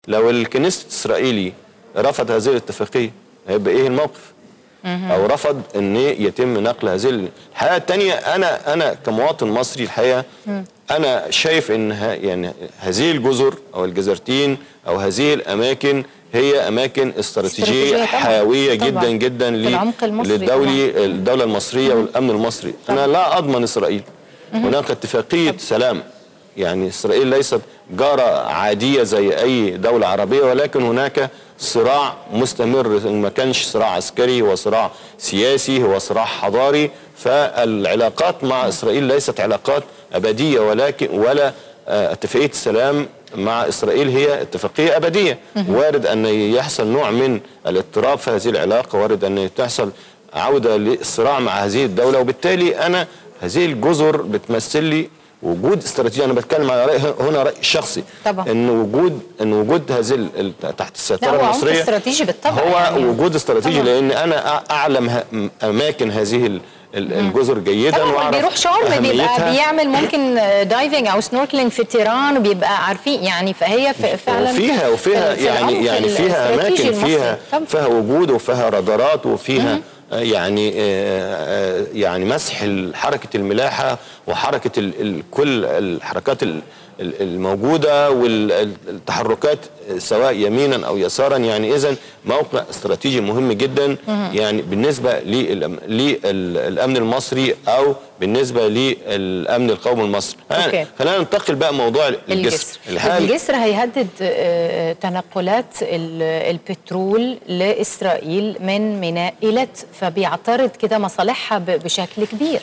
لو الكنيست الاسرائيلي رفض هذه الاتفاقيه هيبقى ايه الموقف او رفض ان يتم نقل هذه ال- الحقيقه الثانيه انا انا كمواطن مصري الحقيقه انا شايف ان ه- يعني هذه الجزر او الجزرتين او هذه الاماكن هي اماكن استراتيجية استراتيجيه طبعاً. حيويه طبعاً. جدا جدا في العمق المصري للدولي الدوله المصريه والامن المصري انا لا اضمن اسرائيل هناك اتفاقيه سلام يعني اسرائيل ليست جاره عاديه زي اي دوله عربيه ولكن هناك صراع مستمر ما كانش صراع عسكري هو صراع سياسي هو صراع حضاري فالعلاقات مع اسرائيل ليست علاقات ابديه ولكن ولا آه، اتفاقيه السلام مع اسرائيل هي اتفاقيه ابديه وارد ان يحصل نوع من الاضطراب في هذه العلاقه وارد ان تحصل عوده للصراع مع هذه الدوله وبالتالي انا هذه الجزر بتمثل لي وجود استراتيجي انا بتكلم على رأي هنا راي شخصي طبعا. ان وجود ان وجود هذه ال- ال- تحت لا السيطره هو عمق المصريه استراتيجي بالطبع هو يعني. وجود استراتيجي طبعا. لان انا أ- اعلم ه- اماكن هذه ال- ال- الجزر جيدا طبعا واعرف بيروح شرم بيبقى أهميتها. بيعمل ممكن دايفنج او سنوركلينج في تيران وبيبقى عارفين يعني فهي ف- فعلا وفيها وفيها في العمق يعني يعني فيها الاستراتيجي اماكن المصري. فيها طبعاً. فيها وجود وفيها رادارات وفيها آه، يعني آه، آه، يعني مسح ال- حركه الملاحه وحركه ال- ال- كل الحركات ال- ال- الموجوده والتحركات سواء يمينا او يسارا يعني اذا موقع استراتيجي مهم جدا يعني بالنسبه للأم- للامن المصري او بالنسبه للامن القومي المصري أوكي. خلينا ننتقل بقى موضوع الجسر الجسر الحقيقة الجسر هيهدد آه، تنقلات ال- البترول لإسرائيل من ميناء إيلات فبيعترض كده مصالحها ب- بشكل كبير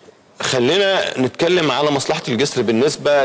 خلينا نتكلم على مصلحة الجسر بالنسبة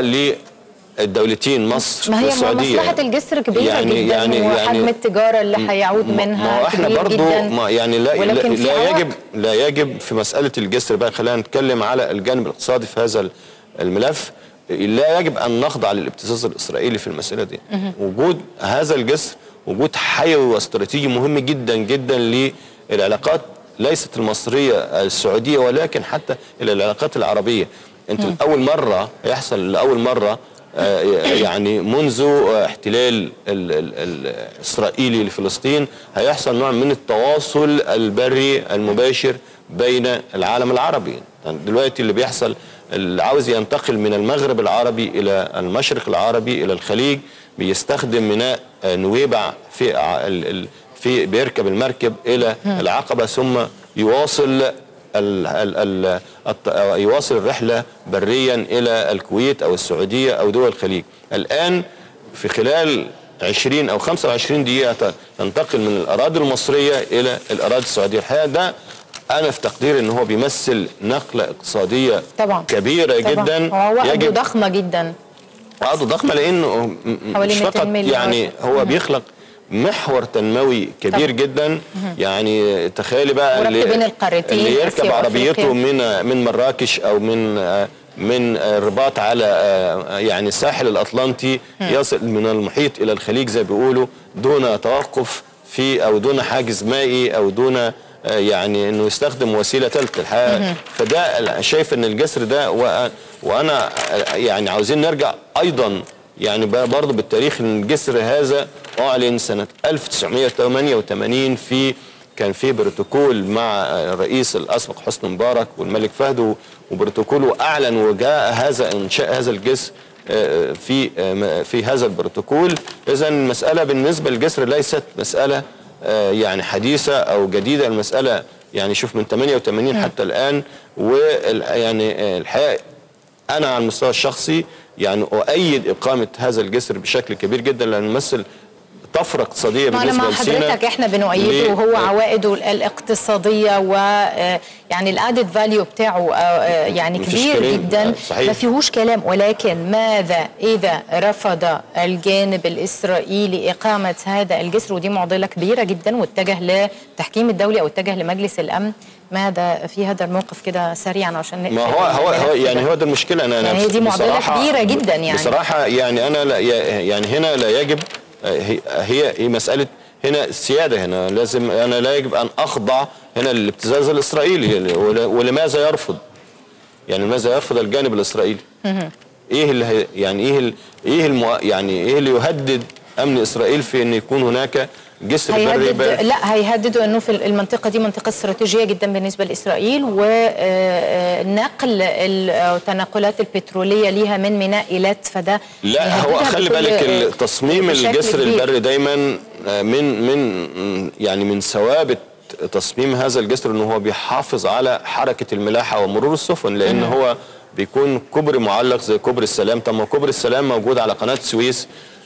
للدولتين مصر ما هي والسعودية مصلحة الجسر كبيرة يعني- جدا يعني- وحجم يعني- التجارة اللي هيعود ما- منها ما هو احنا كبير برضو جدا ما يعني لا, لا, ولكن في لا عوائق. يجب لا يجب في مسألة الجسر بقى خلينا نتكلم على الجانب الاقتصادي في هذا الملف لا يجب أن نخضع للابتزاز الإسرائيلي في المسألة دي وجود هذا الجسر وجود حيوي واستراتيجي مهم جدا جدا للعلاقات ليست المصرية السعودية ولكن حتى إلى العلاقات العربية انتوا لأول مرة يحصل لأول مرة آه، يعني منذ آه، احتلال ال- ال- الإسرائيلي لفلسطين هيحصل نوع من التواصل البري المباشر بين العالم العربي يعني دلوقتي اللي بيحصل اللي عاوز ينتقل من المغرب العربي إلى المشرق العربي إلى الخليج بيستخدم ميناء آه، نويبع في ع- ال- ال- في بيركب المركب إلى العقبة ثم يواصل ال ال ال الط- أو يواصل الرحلة بريا إلى الكويت أو السعودية أو دول الخليج الآن في خلال 20 أو 25 دقيقة ت- تنتقل من الأراضي المصرية إلى الأراضي السعودية الحقيقة ده أنا في تقديري إن هو بيمثل نقلة اقتصادية طبعا كبيرة طبعا. جدا هو وقته ضخمة جدا عقده ضخمة لأنه م- م- حوالي مش 200 فقط مليار. يعني هو بيخلق محور تنموي كبير طبعا. جدا يعني تخيلي بقى وربط اللي, بين القارتين، اللي آسيا يركب وأفريقيا. عربيته من من مراكش او من آه، من آه، الرباط على آه، يعني الساحل الاطلنطي يصل من المحيط الى الخليج زي بيقولوا دون توقف في او دون حاجز مائي او دون آه، يعني انه يستخدم وسيله ثالثه الحقيقه فده أنا شايف ان الجسر ده وأ- وانا آه، يعني عاوزين نرجع ايضا يعني بقى برضه بالتاريخ ان الجسر هذا اعلن سنه 1988 في كان في بروتوكول مع الرئيس الاسبق حسني مبارك والملك فهد وبروتوكول واعلن وجاء هذا انشاء هذا الجسر آه، في آه، في هذا البروتوكول اذا المساله بالنسبه للجسر ليست مساله آه، يعني حديثه او جديده المساله يعني شوف من 88 حتى الان ويعني الحقيقه انا على المستوى الشخصي يعني اؤيد اقامه هذا الجسر بشكل كبير جدا لانه يمثل طفره اقتصاديه ما انا بالنسبه مع لسينا حضرتك احنا بنؤيده ليه؟ وهو عوائده الاقتصاديه و آه، يعني الادد فاليو بتاعه آه، آه، يعني مفيش كبير كلام. جدا آه، صحيح. ما فيهوش كلام ولكن ماذا اذا رفض الجانب الاسرائيلي اقامه هذا الجسر ودي معضله كبيره جدا واتجه للتحكيم الدولي او اتجه لمجلس الامن ماذا في هذا الموقف كده سريعا عشان نقفل ما هو هو, هو الملف يعني ده؟ هو ده المشكله انا يعني انا هي دي معضلة بصراحة- كبيرة جدا يعني. بصراحه يعني انا لا يعني هنا لا يجب هي هي هي مساله هنا السياده هنا لازم انا لا يجب ان اخضع هنا للابتزاز الاسرائيلي ول- ولماذا يرفض؟ يعني لماذا يرفض الجانب الاسرائيلي؟ ايه اللي هي يعني ايه ال- ايه المو يعني ايه اللي يهدد امن اسرائيل في ان يكون هناك جسر بري هيهدد بارد لا هيهددوا انه في المنطقه دي منطقه استراتيجيه جدا بالنسبه لاسرائيل ونقل التنقلات البتروليه ليها من ميناء ايلات فده لا هو هيهددها خلي بكل- بالك تصميم بشكل الجسر كبير. البري دايما آه، من من يعني من ثوابت تصميم هذا الجسر ان هو بيحافظ على حركه الملاحه ومرور السفن لان هو بيكون كوبري معلق زي كوبري السلام طب ما كوبري السلام موجود على قناه السويس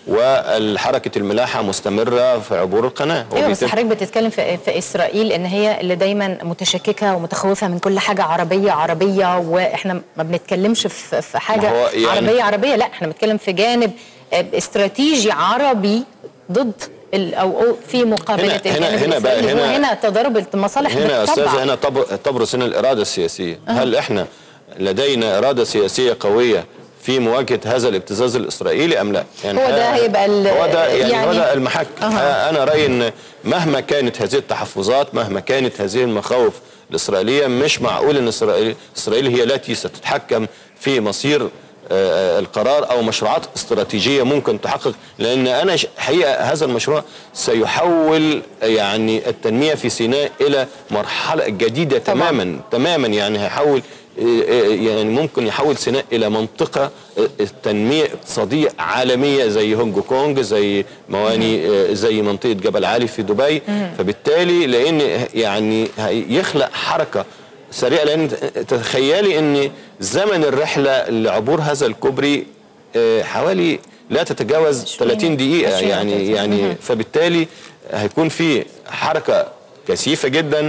والحركه الملاحه مستمره في عبور القناه ايوه بس وبيتم- حضرتك بتتكلم في, في اسرائيل ان هي اللي دايما متشككه ومتخوفه من كل حاجه عربيه عربيه واحنا ما بنتكلمش في, في حاجه ما هو يعني- عربيه عربيه لا احنا بنتكلم في جانب آه، استراتيجي عربي ضد ال- او أو في مقابله هنا- هنا- الجانب هنا بقى- الإسرائيلي. هنا- وهنا تضارب المصالح هنا يا بالطبع. استاذه هنا تب- تبرز هنا الاراده السياسيه هل احنا لدينا اراده سياسيه قويه في مواجهه هذا الابتزاز الاسرائيلي ام لا يعني هو ده ها- هيبقى ال- هو ده يعني, يعني- هو ده المحك أها. انا رايي ان مهما كانت هذه التحفظات مهما كانت هذه المخاوف الاسرائيليه مش معقول ان اسرائيل اسرائيل هي التي ستتحكم في مصير آه، القرار او مشروعات استراتيجيه ممكن تحقق لان انا ش- حقيقه هذا المشروع سيحول يعني التنميه في سيناء الى مرحله جديده طبعاً. تماما تماما يعني هيحول آه، آه، يعني ممكن يحول سيناء الى منطقه آه، تنميه اقتصاديه عالميه زي هونج كونج زي مواني آه، زي منطقه جبل عالي في دبي فبالتالي لان يعني يخلق حركه سريعه لان تخيلي ان زمن الرحله لعبور هذا الكوبري آه، حوالي لا تتجاوز 30 دقيقه 20 يعني 30. يعني فبالتالي هيكون في حركه كثيفه جدا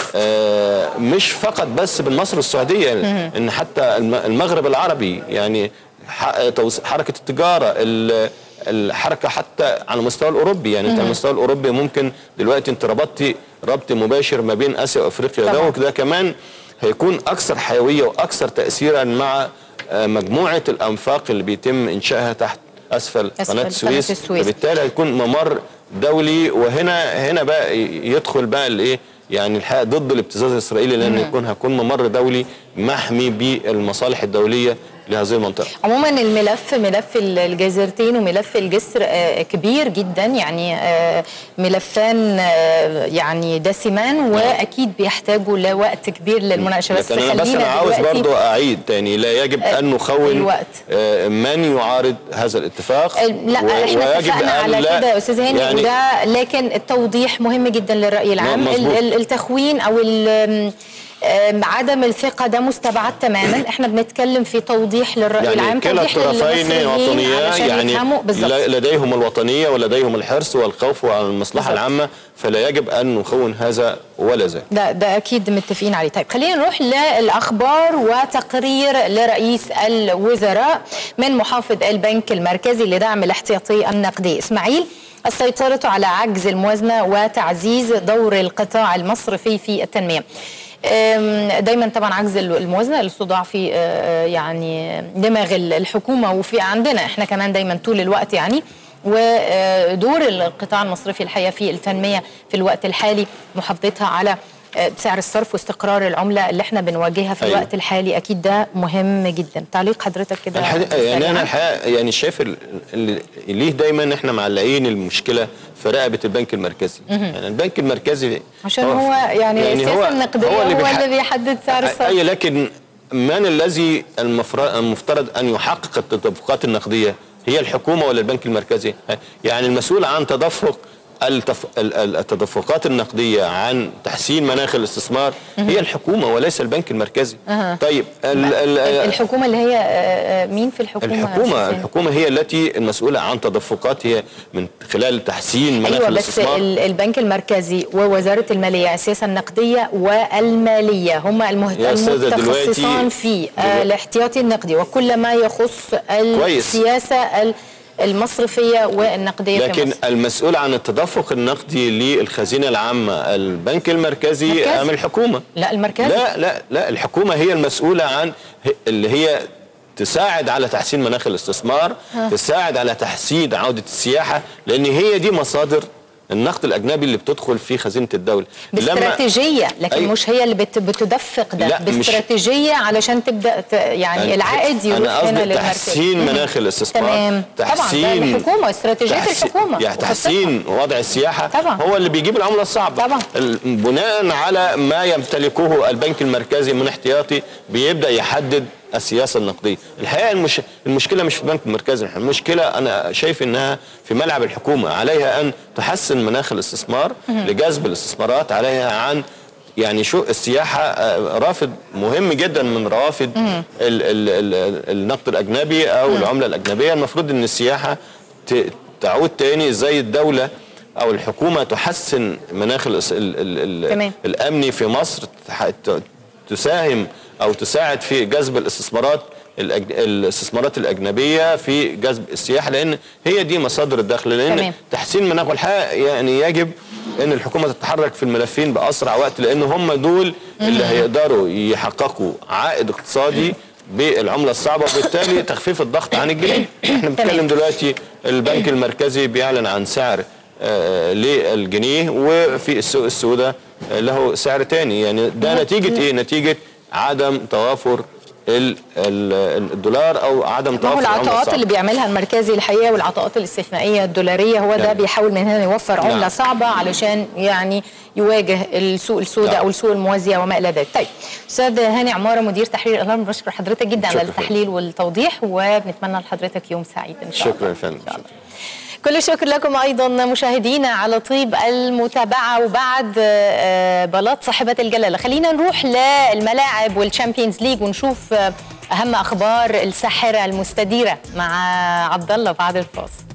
آه، مش فقط بس بين مصر والسعوديه ان حتى الم- المغرب العربي يعني ح- توس- حركه التجاره ال- الحركه حتى على المستوى الاوروبي يعني انت على المستوى الاوروبي ممكن دلوقتي انت ربطتي ربط مباشر ما بين اسيا وافريقيا طبعاً. ده وده كمان هيكون اكثر حيويه واكثر تاثيرا مع آه، مجموعه الانفاق اللي بيتم انشائها تحت اسفل, أسفل قناه قناة السويس السويس. فبالتالي هيكون ممر دولي وهنا هنا بقى ي- يدخل بقى الايه يعني الحقيقه ضد الابتزاز الاسرائيلي لان يكون هيكون ممر دولي محمي بالمصالح الدوليه لهذه المنطقه عموما الملف ملف الجزيرتين وملف الجسر آه، كبير جدا يعني آه، ملفان آه، يعني دسمان واكيد بيحتاجوا لوقت كبير للمناقشه بس لكن انا بس خلينا انا عاوز دلوقتي- برضو اعيد تاني لا يجب ان نخون الوقت. آه، من يعارض هذا الاتفاق لا و- احنا ويجب اتفقنا أن على لا- كده يا استاذ هاني يعني وده لكن التوضيح مهم جدا للراي العام مظبوط. ال- ال- التخوين او ال- آم، عدم الثقة ده مستبعد تماما احنا بنتكلم في توضيح للرأي يعني العام كلا توضيح الطرفين للمصريين وطنية علشان يعني يفهموا بالظبط ل- لديهم الوطنية ولديهم الحرص والخوف على المصلحة بالظبط. العامة فلا يجب أن نخون هذا ولا ذاك ده ده اكيد متفقين عليه طيب خلينا نروح للاخبار وتقرير لرئيس الوزراء من محافظ البنك المركزي لدعم الاحتياطي النقدي اسماعيل السيطرة على عجز الموازنة وتعزيز دور القطاع المصرفي في التنمية أم، دايما طبعا عجز الموازنه الصداع في آه، يعني دماغ الحكومه وفي عندنا احنا كمان دايما طول الوقت يعني ودور القطاع المصرفي الحقيقه في التنميه في الوقت الحالي محافظتها على آه، سعر الصرف واستقرار العمله اللي احنا بنواجهها في أيوة. الوقت الحالي اكيد ده مهم جدا تعليق حضرتك كده الحقيقة يعني سريعاً. أنا الحقيقة يعني شايف ال- ال- ليه دايما إحنا معلقين المشكلة في رقبة البنك المركزي يعني البنك المركزي عشان هو يعني, السياسه النقديه هو اللي, بيح- بيحدد سعر الصرف أي لكن من الذي المفر- المفترض أن يحقق التدفقات النقدية هي الحكومة ولا البنك المركزي يعني المسؤول عن تدفق التف... ال- ال- التدفقات النقدية عن تحسين مناخ الاستثمار هي الحكومة وليس البنك المركزي أها. طيب ال... ال... الحكومه اللي هي آه، آه، مين في الحكومه يا الحكومة أستاذ هاني؟ الحكومة هي التي المسؤولة عن تدفقات هي من خلال تحسين مناخ ايوه بس الاستثمار ال- البنك المركزي ووزاره الماليه السياسه النقديه والماليه هم المهت- يا أستاذة المتخصصان دلوقتي- في آه، دلوقتي- الاحتياطي النقدي وكل ما يخص كويس. السياسه ال- المصرفيه والنقديه في لكن مصر المسؤول عن التدفق النقدي للخزينة العامة البنك المركزي مركزي. أم الحكومة لا المركزي لا لا لا الحكومة هي المسؤولة عن ه- اللي هي تساعد على تحسين مناخ الاستثمار تساعد على تحسين عودة السياحة لأن هي دي مصادر النقد الاجنبي اللي بتدخل في خزينه الدوله لما- باستراتيجيه لكن أيوة. مش هي اللي بت بتدفق ده لا، مش- باستراتيجيه علشان تبدا ت... يعني أنا- العائد يروح انا هنا قصدي للمركز تحسين مناخ الاستثمار تمام طبعا ده الحكومه استراتيجيه تحسين- الحكومه يعني وخطتها. تحسين وضع السياحه طبعا. هو اللي بيجيب العمله الصعبه طبعا. ال- بناء على ما يمتلكه البنك المركزي من احتياطي بيبدا يحدد السياسه النقديه الحقيقه المش... المشكله مش في البنك المركزي المشكله انا شايف انها في ملعب الحكومه عليها ان تحسن مناخ الاستثمار لجذب الاستثمارات عليها عن يعني شو السياحه آه، رافد مهم جدا من روافد ال ال ال النقد الاجنبي او العمله الاجنبيه المفروض ان السياحه ت- تعود تاني زي الدوله او الحكومه تحسن مناخ الاس- ال ال تمام. ال الامني في مصر تح- ت- تساهم او تساعد في جذب الاستثمارات الأج- الاستثمارات الاجنبيه في جذب السياحه لان هي دي مصادر الدخل لان تمام. تحسين مناخ الحقيقه يعني يجب ان الحكومه تتحرك في الملفين باسرع وقت لان هم دول اللي هيقدروا يحققوا عائد اقتصادي بالعمله الصعبه وبالتالي تخفيف الضغط عن الجنيه احنا بنتكلم دلوقتي البنك المركزي بيعلن عن سعر آه، للجنيه وفي السوق السوداء آه، له سعر تاني يعني ده نتيجه ايه نتيجه عدم توافر ال- ال- الدولار او عدم ما هو توافر العملة العطاءات الصعبة. اللي بيعملها المركزي الحقيقه والعطاءات الاستثنائيه الدولاريه هو ده يعني. بيحاول من هنا يوفر عمله نعم. صعبه علشان يعني يواجه السوق السوداء نعم. او السوق الموازيه وما الى ذلك. طيب استاذ هاني عماره مدير تحرير الاهرام بشكر حضرتك جدا على شكراً. التحليل والتوضيح وبنتمنى لحضرتك يوم سعيد ان شاء الله. شكرا يا فندم إن شاء الله. كل الشكر لكم ايضا مشاهدينا على طيب المتابعه وبعد آه، بلاط صاحبه الجلاله خلينا نروح للملاعب والشامبيونز ليج ونشوف آه، اهم اخبار الساحره المستديره مع عبد الله بعد الفاصل